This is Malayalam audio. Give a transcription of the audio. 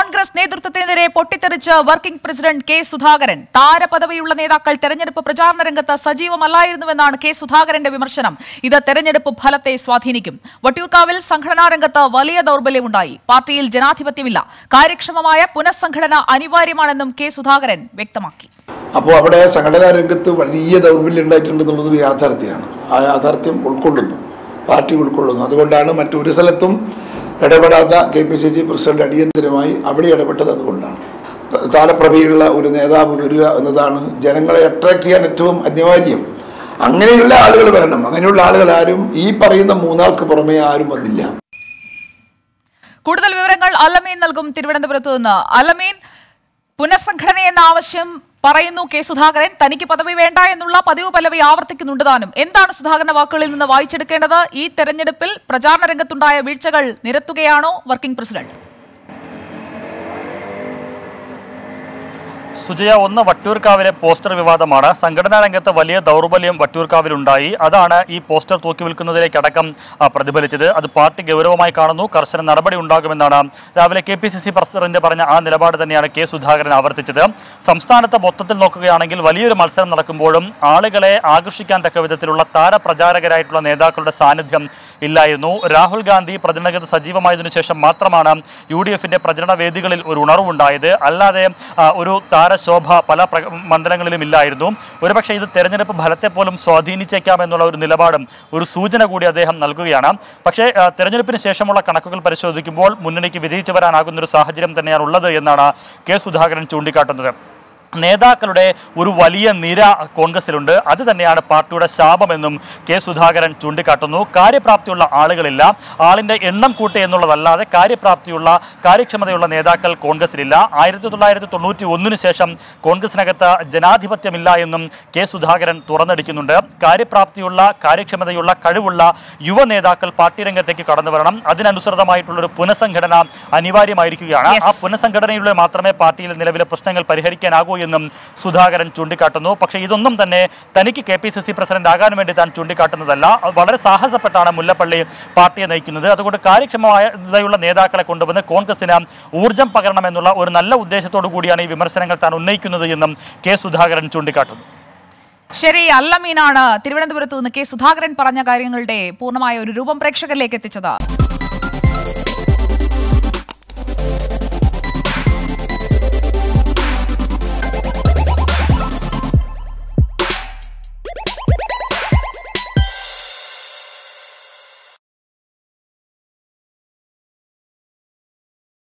കോൺഗ്രസ് നേതൃത്വത്തിനെതിരെ പൊട്ടിത്തെറിച്ച് വർക്കിംഗ് പ്രസിഡന്റ് കെ സുധാകരൻ താരപദവിയുള്ള നേതാക്കൾ തെരഞ്ഞെടുപ്പ് പ്രചാരണ രംഗത്ത് സജീവമല്ലായിരുന്നുവെന്നാണ് കെ സുധാകരന്റെ വിമർശനം ഇത് തെരഞ്ഞെടുപ്പ് ഫലത്തെ സ്വാധീനിക്കും വട്ടിയൂർക്കാവിൽ സംഘടനാ രംഗത്ത് വലിയ ദൗർബല്യമുണ്ടായി പാർട്ടിയിൽ ജനാധിപത്യമില്ല കാര്യക്ഷമമായ പുനഃസംഘടന അനിവാര്യമാണെന്നും കെ സുധാകരൻ വ്യക്തമാക്കി അപ്പോൾ അവിടെ സംഘടനാ രംഗത്ത് വലിയ ദൗർബല്യം ഉണ്ടായിട്ടുണ്ടെന്നുള്ളതൊരു യാഥാർത്ഥ്യമാണ് ആ യാഥാർത്ഥ്യം ഉൾക്കൊള്ളുന്നു പാർട്ടി ഉൾക്കൊള്ളുന്നു അതുകൊണ്ടാണ് മറ്റൊരു സ്ഥലത്തും ഇടപെടാത്ത K P C C president അടിയന്തരമായി അവിടെ ഇടപെട്ടത് അതുകൊണ്ടാണ് കാലപ്രഭയുള്ള ഒരു നേതാവ് വരിക എന്നതാണ് ജനങ്ങളെ അട്രാക്ട് ചെയ്യാൻ ഏറ്റവും അനിവാര്യം അങ്ങനെയുള്ള ആളുകൾ വരണം അങ്ങനെയുള്ള ആളുകൾ ആരും ഈ പറയുന്ന മൂന്നാൾക്ക് പുറമേ ആരും വന്നില്ല കൂടുതൽ വിവരങ്ങൾ അലമീൻ നൽകും തിരുവനന്തപുരത്ത് നിന്ന് അലമീൻ പുനഃസംഘടന എന്ന ആവശ്യം പറയുന്നു കെ സുധാകരൻ തനിക്ക് പദവി വേണ്ട എന്നുള്ള പതിവ് പല്ലവി ആവർത്തിക്കുന്നുണ്ട് താനും എന്താണ് സുധാകരന്റെ വാക്കുകളിൽ നിന്ന് വായിച്ചെടുക്കേണ്ടത് ഈ തെരഞ്ഞെടുപ്പിൽ പ്രചാരണ രംഗത്തുണ്ടായ വീഴ്ചകൾ നിരത്തുകയാണോ വർക്കിംഗ് പ്രസിഡന്റ് സുജയ ഒന്ന് വട്ടിയൂർക്കാവിലെ പോസ്റ്റർ വിവാദമാണ് സംഘടനാ രംഗത്ത് വലിയ ദൗർബല്യം വട്ടിയൂർക്കാവിലുണ്ടായി അതാണ് ഈ പോസ്റ്റർ തൂക്കി വിൽക്കുന്നതിലേക്കടക്കം ആ, പ്രതിഫലിച്ചത് അത് പാർട്ടി ഗൗരവമായി കാണുന്നു കർശന നടപടി ഉണ്ടാകുമെന്നാണ് രാവിലെ K P C C president പറഞ്ഞ ആ നിലപാട് തന്നെയാണ് കെ സുധാകരൻ ആവർത്തിച്ചത് സംസ്ഥാനത്ത് മൊത്തത്തിൽ നോക്കുകയാണെങ്കിൽ വലിയൊരു മത്സരം നടക്കുമ്പോഴും ആളുകളെ ആകർഷിക്കാൻ തക്ക വിധത്തിലുള്ള താരപ്രചാരകരായിട്ടുള്ള നേതാക്കളുടെ സാന്നിധ്യം ഇല്ലായിരുന്നു രാഹുൽ ഗാന്ധി പ്രചരണ രംഗത്ത് സജീവമായതിനു ശേഷം മാത്രമാണ് യു ഡി എഫിന്റെ പ്രചരണ വേദികളിൽ ഒരു ഉണർവുണ്ടായത് അല്ലാതെ ആ, ഒരു താരശോഭ പല പ്ര- മണ്ഡലങ്ങളിലും ഇല്ലായിരുന്നു ഒരുപക്ഷെ ഇത് തെരഞ്ഞെടുപ്പ് ഫലത്തെ പോലും സ്വാധീനിച്ചേക്കാം എന്നുള്ള ഒരു നിലപാടും ഒരു സൂചന കൂടി അദ്ദേഹം നൽകുകയാണ് പക്ഷേ ആ, തെരഞ്ഞെടുപ്പിന് ശേഷമുള്ള കണക്കുകൾ പരിശോധിക്കുമ്പോൾ മുന്നണിക്ക് വിജയിച്ചു വരാനാകുന്ന ഒരു സാഹചര്യം തന്നെയാണ് ഉള്ളത് എന്നാണ് കെ സുധാകരൻ ചൂണ്ടിക്കാട്ടുന്നത് നേതാക്കളുടെ ഒരു വലിയ നിര കോൺഗ്രസിലുണ്ട് അത് തന്നെയാണ് പാർട്ടിയുടെ ശാപമെന്നും കെ സുധാകരൻ ചൂണ്ടിക്കാട്ടുന്നു കാര്യപ്രാപ്തിയുള്ള ആളുകളില്ല ആളിന്റെ എണ്ണം കൂട്ടി എന്നുള്ളതല്ലാതെ കാര്യപ്രാപ്തിയുള്ള കാര്യക്ഷമതയുള്ള നേതാക്കൾ കോൺഗ്രസിലില്ല ആയിരത്തി തൊള്ളായിരത്തി തൊണ്ണൂറ്റി ഒന്നിനു ശേഷം കോൺഗ്രസിനകത്ത് ജനാധിപത്യമില്ല എന്നും കെ സുധാകരൻ തുറന്നടിക്കുന്നുണ്ട് കാര്യപ്രാപ്തിയുള്ള കാര്യക്ഷമതയുള്ള കഴിവുള്ള യുവ നേതാക്കൾ പാർട്ടി രംഗത്തേക്ക് കടന്നു വരണം അതിനനുസൃതമായിട്ടുള്ള ഒരു പുനഃസംഘടന അനിവാര്യമായിരിക്കുകയാണ് Yes. ആ പുനഃസംഘടനയിലൂടെ മാത്രമേ പാർട്ടിയിൽ നിലവിലെ പ്രശ്നങ്ങൾ പരിഹരിക്കാനാകൂ എന്നും സുധാകരൻ ചൂണ്ടിക്കാട്ടുന്നു പക്ഷേ ഇതൊന്നും തന്നെ തനിക്ക് K P C C president ആകാൻ വേണ്ടി താൻ ചൂണ്ടിക്കാട്ടുന്നതല്ല അത് വളരെ സാഹസപ്പെട്ടാണ് മുല്ലപ്പള്ളി പാർട്ടിയെ നയിക്കുന്നത് അതുകൊണ്ട് കാര്യക്ഷമമായുള്ള നേതാക്കളെ കൊണ്ടുവന്ന് കോൺഗ്രസിന് ഊർജം പകരണമെന്നുള്ള ഒരു നല്ല ഉദ്ദേശത്തോടു കൂടിയാണ് ഈ വിമർശനങ്ങൾ താൻ ഉന്നയിക്കുന്നത് എന്നും കെ സുധാകരൻ ചൂണ്ടിക്കാട്ടുന്നു ശരി അല്ലമീനാണ് തിരുവനന്തപുരത്ത് നിന്ന് കെ സുധാകരൻ പറഞ്ഞ കാര്യങ്ങളുടെ പൂർണ്ണമായ ഒരു രൂപം പ്രേക്ഷകരിലേക്ക് എത്തിച്ചത്